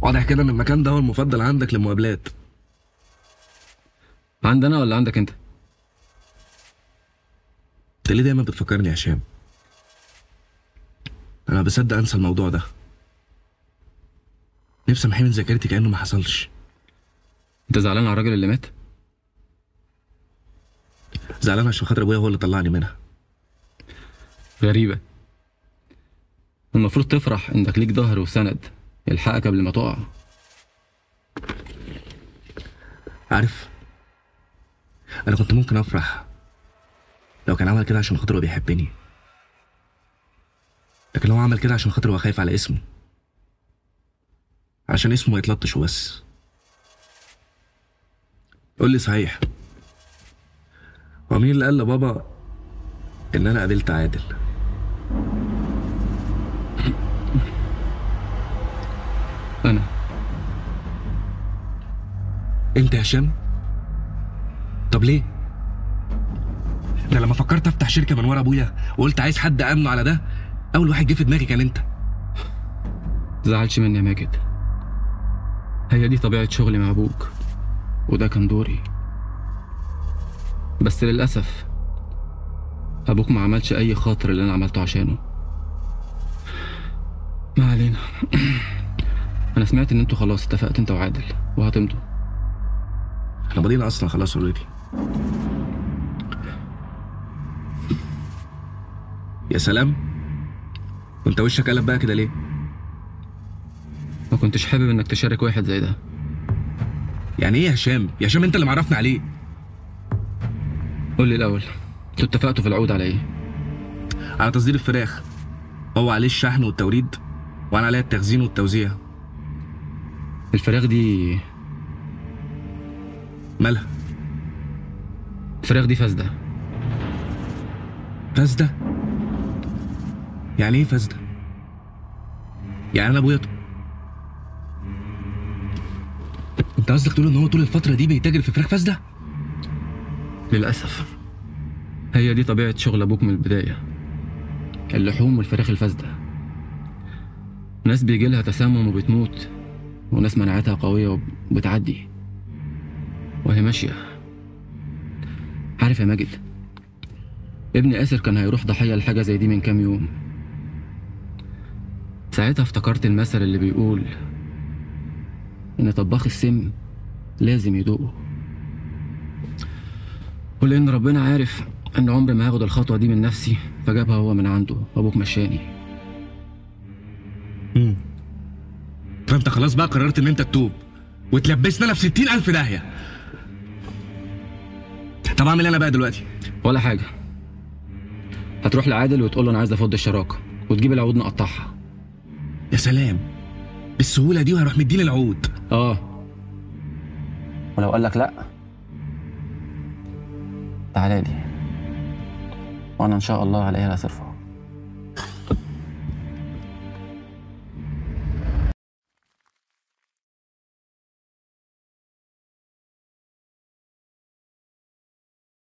واضح كده ان المكان ده هو المفضل عندك للمقابلات عندنا ولا عندك انت انت ليه دايما بتفكرني يا هشام انا بصدق انسى الموضوع ده نفسي امحيه من ذاكرتي كانه ما حصلش انت زعلان على الراجل اللي مات زعلان عشان خاطر ابويا هو اللي طلعني منها غريبة المفروض تفرح انك ليك ظهر وسند يلحقك قبل ما تقع عارف انا كنت ممكن افرح لو كان عمل كده عشان خاطر هو بيحبني لكن هو عمل كده عشان خاطر هو خايف على اسمه عشان اسمه ما يتلطش وبس قول لي صحيح هو مين اللي قال لبابا ان انا قابلت عادل انا انت يا هشام طب ليه ده لما فكرت افتح شركه من ورا ابويا وقلت عايز حد امنه على ده اول واحد جه في دماغي كان انت زعلش مني يا ماجد هي دي طبيعة شغلي مع ابوك وده كان دوري بس للأسف أبوك ما عملش أي خاطر اللي أنا عملته عشانه ما علينا أنا سمعت إن أنتوا خلاص اتفقت أنت وعادل وهتمضوا احنا ماضيين اصلا خلاص اوريدي يا سلام وانت وشك قلب بقى كده ليه ما كنتش حابب إنك تشارك واحد زي ده يعني ايه يا هشام يا هشام انت اللي معرفنا عليه قول لي الأول أنتوا اتفقتوا في العقود على إيه؟ على تصدير الفراخ هو عليه الشحن والتوريد وانا عليا التخزين والتوزيع الفراخ دي مالها الفراخ دي فاسدة فاسده يعني ايه فاسده يعني انا ابويا ط- انت قصدك تقول ان هو طول الفتره دي بيتاجر في فراخ فاسده للأسف هي دي طبيعة شغل أبوك من البداية اللحوم والفراخ الفاسدة ناس بيجي لها تسمم وبتموت وناس مناعتها قوية وبتعدي وهي ماشية عارف يا ماجد ابن آسر كان هيروح ضحية لحاجة زي دي من كام يوم ساعتها افتكرت المثل اللي بيقول إن طباخ السم لازم يدوقه ولأن ربنا عارف إن عمري ما هاخد الخطوة دي من نفسي فجابها هو من عنده أبوك مشاني امم فانت خلاص بقى قررت ان انت تتوب وتلبسنا انا في ستين الف داهيه طب اعمل إيه انا بقى دلوقتي ولا حاجة هتروح لعادل وتقول له أنا عايز أفض الشراكة وتجيب العقود نقطعها يا سلام بالسهوله دي وهروح مديني العقود آه ولو قال لك لأ تعالى لي وأنا إن شاء الله هلاقيها صرفة